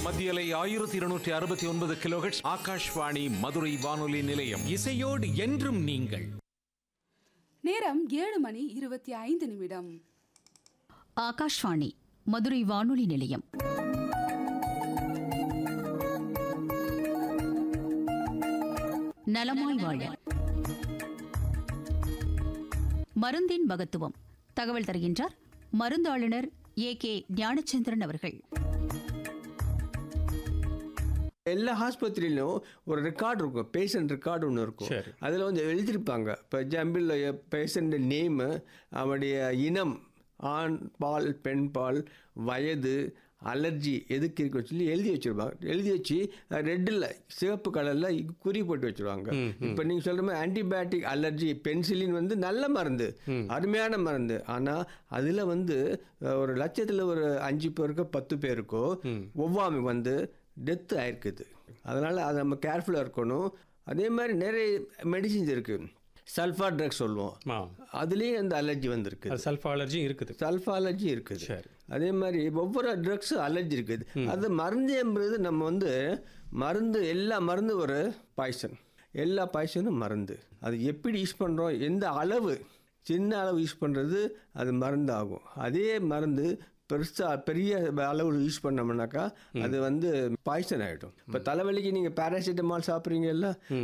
மத்தியலை ஆயிரத்தி இருநூற்றி அறுபத்தி ஒன்பது கிலோஹெட்ஸ் ஆகாஷ்வாணி மதுரை வானொலி நிலையம் இசையோடு என்றும் நீங்கள் நேரம் ஏழு மணி இருபத்தி ஐந்து நிமிடம் ஆகாஷ்வாணி மதுரை வானொலி நிலையம் நலமாய் வாழ மருந்தின் மகத்துவம் தகவல் தருகின்றார் மருந்தாளுநர் ஏ கே ஞானச்சந்திரன் அவர்கள் எல்லா ஆஸ்பத்திரியிலும் ஒரு ரெக்கார்டு இருக்கும் பேஷண்ட் ரெக்கார்டு ஒன்று இருக்கும் சரி. அதில் வந்து எழுதியிருப்பாங்க இப்போ எக்ஸாம்பிள் பேஷண்ட் நேமு அவனுடைய இனம் ஆண் பால் பெண் பால் வயது அலர்ஜி எதுக்கு இருக்குன்னு சொல்லி எழுதி வச்சிருப்பாங்க எழுதி வச்சு ரெட்டில் சிவப்பு கலரில் குறி போட்டு வச்சிருவாங்க இப்போ நீங்கள் சொல்கிற மாதிரி ஆன்டிபயோட்டிக் அலர்ஜி பென்சிலின் வந்து நல்ல மருந்து அருமையான மருந்து ஆனால் அதில் வந்து அஹ், ஒரு லட்சத்தில் ஒரு அஞ்சு பேருக்கோ பத்து பேருக்கோ ஒவ்வாமை வந்து டெத்து ஆயிருக்குது அதனால் அதை நம்ம கேர்ஃபுல்லாக இருக்கணும் அதே மாதிரி நிறைய மெடிசின்ஸ் இருக்குது சல்ஃபா ட்ரக்ஸ் சொல்லுவோம் ஆ அதுலேயும் அந்த அலர்ஜி வந்திருக்கு அது சல்ஃபா அலர்ஜியும் இருக்குது சல்ஃபா அலர்ஜி இருக்குது சரி. அதே மாதிரி ஒவ்வொரு ட்ரக்ஸும் அலர்ஜி இருக்குது அது மருந்து என்பது நம்ம வந்து மருந்து எல்லா மருந்து ஒரு பாய்சன் எல்லா பாய்சனும் மருந்து அது எப்படி யூஸ் பண்ணுறோம் எந்த அளவு சின்ன அளவு யூஸ் பண்ணுறது அது மருந்து ஆகும் அதே மருந்து பெருசாக பெரிய அளவு யூஸ் பண்ணோம்னாக்கா அது வந்து பாய்சன் ஆகிடும் இப்போ தலைவலிக்கு நீங்கள் பேராசிட்டமால் சாப்பிட்றீங்கல்ல